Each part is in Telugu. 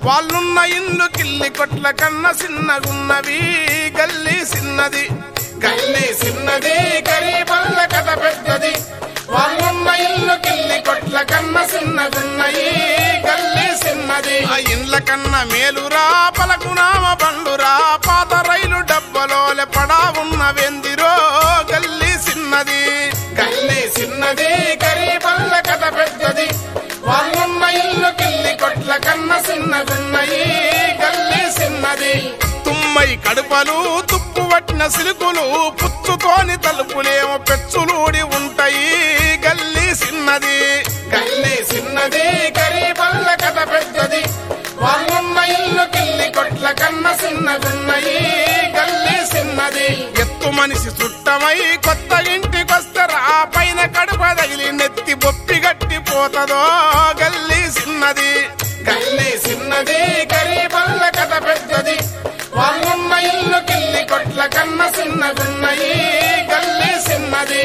వాళ్ళున్న ఇల్లు కిల్లి కొట్ల కన్న చిన్నగున్నవి గల్లీ చిన్నది గల్లీ చిన్నది గరీబల్ల కథ పెద్దది వాళ్ళున్న ఇల్లు కిల్లి కొట్ల కన్న చిన్నగున్నయి గల్లీ చిన్నది ఆ ఇండ్ల కన్న మేలురా పలకునామ బండురా పాత రైలు డబ్బలోలె పడా ఉన్న వెందిరో గల్లీ చిన్నది గల్లీ చిన్నది గరీబల్ల కథ పెద్దది వాళ్ళున్న ఇల్లు కిల్లి కొట్ల కన్న చిన్నగున్నయి గల్లీ చిన్నది తుమ్మై కడుపలు తుప్పు పట్టిన సిలుకులు పుచ్చుతోని తలుపులేమో పెచ్చులూడి ఉంటాయి గల్లీ చిన్నది గల్లీ చిన్నది గరీబల్ల కథ పెద్దది వాళ్ళున్న ఇల్లు కిల్లి కొట్ల కన్న చిన్నగున్నయి గల్లీ చిన్నది ఎత్తు మనిషి చుట్టమై కొత్త ఇంటికొస్తరా పైన కడుప తగిలి నెత్తి బొప్పి గట్టిపోతదో గల్లీ చిన్నది గల్లీ చిన్నది గరీబల్ల కథ పెద్దది వాళ్ళున్న ఇల్లు కిల్లి కొట్ల కన్న చిన్నగున్నయి గల్లీ చిన్నది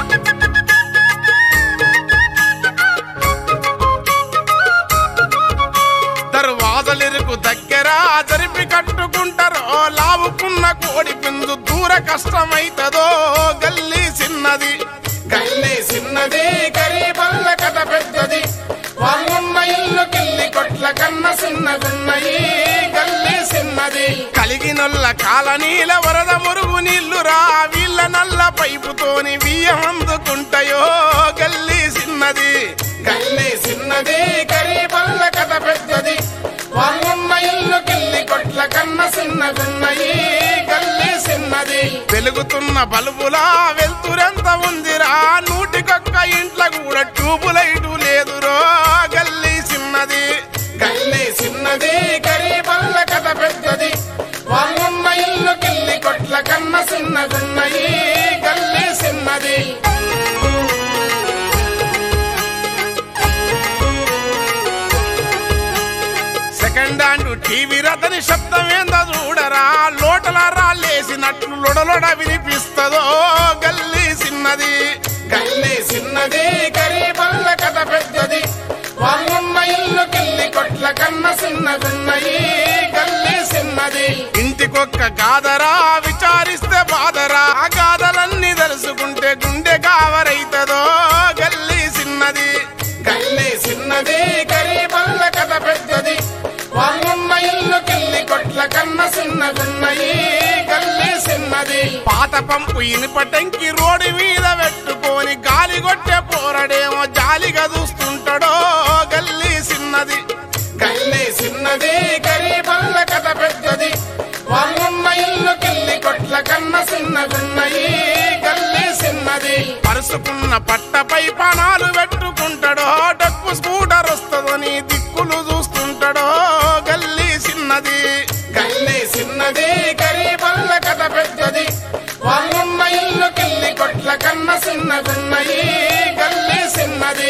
దర్వాజలిరుకు దగ్గర జరిపి కట్టుకుంటారో లావుకున్న కోడి పిందు దూర కష్టమైతదో గల్లీ చిన్నది గల్లీ చిన్నది గరీబల్ల కథ పెద్దది వాళ్ళున్న ఇల్లు కిల్లి కొట్ల కన్న చిన్నగున్నయి గల్లీ చిన్నది కలిగినొల్ల కాలనీల వరద మురుగు నీళ్లురా వీళ్ళ నల్ల పైపుతోని బియ్యం అందుకుంటాయో గల్లీ చిన్నది గల్లీ చిన్నది గరీబల్ల కథ పెద్దది వాళ్ళున్న ఇల్లు కిల్లి కొట్ల కన్న చిన్నగున్నయి గల్లీ చిన్నది వెలుగుతున్న బల్బులా వెళ్తురెంత ఉందిరా నూటికొక్క ఇంట్ల కూడా ట్యూబు లైటు లేదురో గల్లీ చిన్నది గల్లీ చిన్నది గరీబల్ల కథ పెద్దది వాళ్ళున్న ఇల్లు కిల్లి కొట్ల కన్న చిన్నగున్నయి గల్లీ చిన్నది సెకండ్ హ్యాండ్ టీవీ రతని శబ్దం ఏందో చూడరా లోటల రాళ్ళేసినట్లు లొడలొడ వినిపిస్తదో గల్లీ చిన్నది గల్లీ చిన్నది గరీబల్ల కథ పెద్దది వాళ్ళున్న ఇల్లు కిల్లి కొట్ల కన్న చిన్నగున్నయి గల్లీ చిన్నది ఇంటికొక్క గాదరా విచారిస్తే బాదరా ఆ గాథలన్నీ తెలుసుకుంటే గుండె కావరైతదో గల్లీ చిన్నది గల్లీ చిన్నది గరీబల్ల కథ పెద్దది వాళ్ళున్న ఇల్లు కిల్లి కొట్ల కన్న చిన్నగున్నయి గల్లీ చిన్నది పాత పంపు ఇనుపటంకి రోడ్డు మీద పెట్టుకొని గాలి కొట్టే పోరడేమో జాలిగా చూస్తుంటాడో గల్లీ చిన్నది గల్లీ చిన్నది గరీబల్ల కథ పెద్దది వాళ్ళున్న ఇల్లు కిల్లి కొట్ల కన్న చిన్నగున్నయి గల్లీ చిన్నది పరుసుకున్న పట్టపై పణాలు పెట్టుకుంటాడో డక్కు స్కూటర్ వస్తుందని దిక్కులు చూస్తుంటాడో గల్లీ చిన్నది గల్లీ చిన్నది గరీబల్ల కథ పెద్దది వాళ్ళున్న ఇల్లు కిల్లి కొట్ల కన్న చిన్నగున్నయి గల్లీ చిన్నది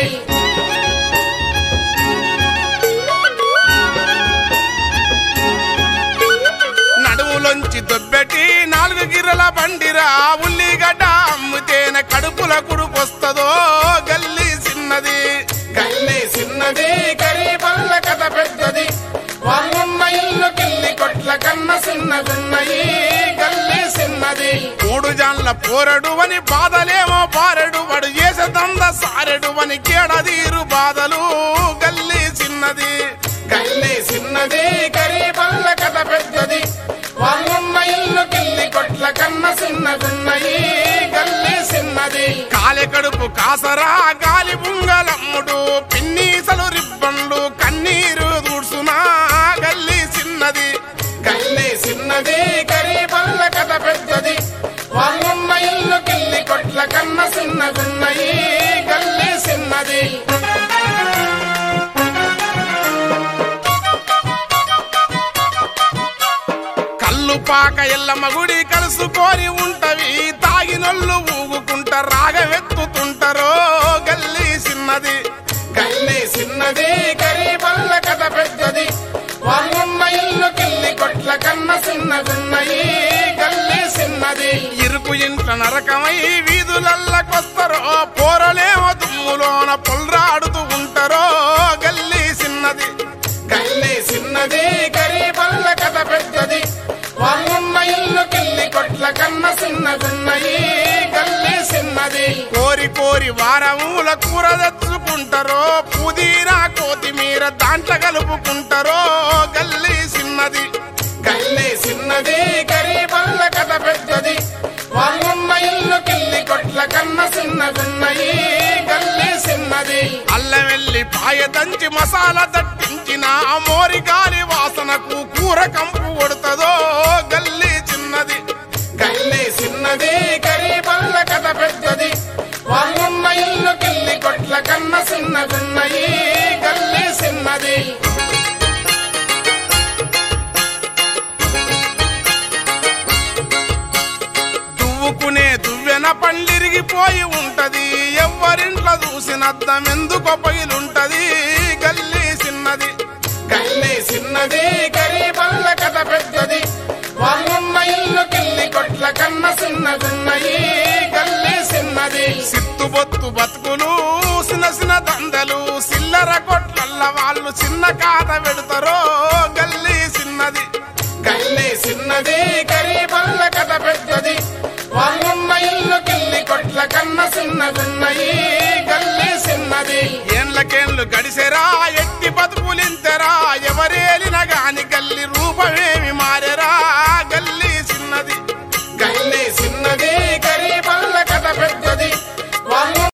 నడుములోంచి దొబ్బెట్టి నాలుగు గిర్రల బండిరా ఉల్లిగడ్డ అమ్ముతేనే కడుపుల కుడుకొస్తదో గల్లీ చిన్నది గల్లీ చిన్నది గరీబల్ల కథ పెద్దది వాళ్ళున్న ఇల్లు కిల్లి కొట్ల కన్న చిన్నగున్నయి గల్లీ చిన్నది మూడు జాన్ల పోరడు అని బాధలేమో పారెడు వాడు చేసే దంద సారెడు అని కేడదీరు బాధలు గల్లీ చిన్నది గల్లీ చిన్నది గరీబల్ల కథ పెద్దది వాళ్ళున్న ఇల్లు కిల్లి కొట్ల కన్న చిన్నగున్నయి గల్లీ చిన్నది కాలి కడుపు కాసరా గాలి బుంగలమ్ముడు పిన్నీసలు రిబ్బన్లు కన్నీరు దూడ్సునా గల్లీ చిన్నది గల్లీ చిన్నది గరీబల్ల కథ పెద్దది వాళ్ళున్న ఇల్లు కిల్లి కొట్ల కన్న చిన్నగున్నయి గల్లీ చిన్నది కళ్ళు పాక ఎల్లమ్మ గుడి కలుసుకొని ఉంటవి తాగినొల్లు ఊగుకుంట రాగవెత్తుతుంటారో గల్లీ చిన్నది గల్లీ చిన్నది గరీబల్ల కథ పెద్దది వాళ్ళున్న ఇల్లు కిల్లి కొట్ల కన్న చిన్నగున్నయి గల్లీ చిన్నది ఇరుకు ఇంట్ల నరకమై వీధులల్లకొస్తరో పోరలేమో దుమ్ములోన పొల్రాడుతూ ఉంటారో గల్లీ చిన్నది గల్లీ చిన్నది వారముల కూర తెచ్చుకుంటారో పుదీనా కొత్తిమీర దాంట్లో కలుపుకుంటారో గల్లీ చిన్నది గల్లీ చిన్నది గరీబల్ల కథ పెద్దది వాళ్ళున్న ఇల్లు కిల్లి కొట్ల కన్న చిన్నగున్నయి గల్లీ చిన్నది అల్లం వెల్లి పాయ దంచి మసాలా దట్టించిన ఆ మోరి గాలి వాసనకు కూర కంపు కొడుతుందో గల్లీ చిన్నది గల్లీ చిన్నది గరీబల్ల కథ పెద్దది వాళ్ళున్న ఇల్లు కిల్లి కొట్ల కన్న చిన్నగున్నయి గల్లీ చిన్నది దువ్వుకునే దువ్వెన పండిరిగిపోయి ఉంటది ఎవరింట్లో చూసిన అద్దం ఎందుకు పగిలుంటది గల్లీ చిన్నది గల్లీ చిన్నది గరీబల్ల కథ పెద్దది వాళ్ళున్న ఇల్లు కిల్లి కొట్ల కన్న చిన్నగున్నయి గల్లీ చిన్నది సిత్తుబొత్తు బతుకులు చిన్న చిన్న దందలు చిల్లర కొట్లల్ల వాళ్ళు చిన్న కాత పెడతారో గల్లీ చిన్నది గల్లీ చిన్నది గరీబల్ల కథ పెద్దది వాళ్ళున్న ఇల్లు కిల్లి కొట్ల కన్న చిన్నగున్నయి గల్లీ చిన్నది ఏండ్లకేండ్లు గడిసెరా ఎట్టి బతుకులింతెరా ఎవరేలిన గాని గల్లి రూపమేమి మారెరా గల్లీ చిన్నది గల్లీ చిన్నది గరీబల్ల కథ పెద్ద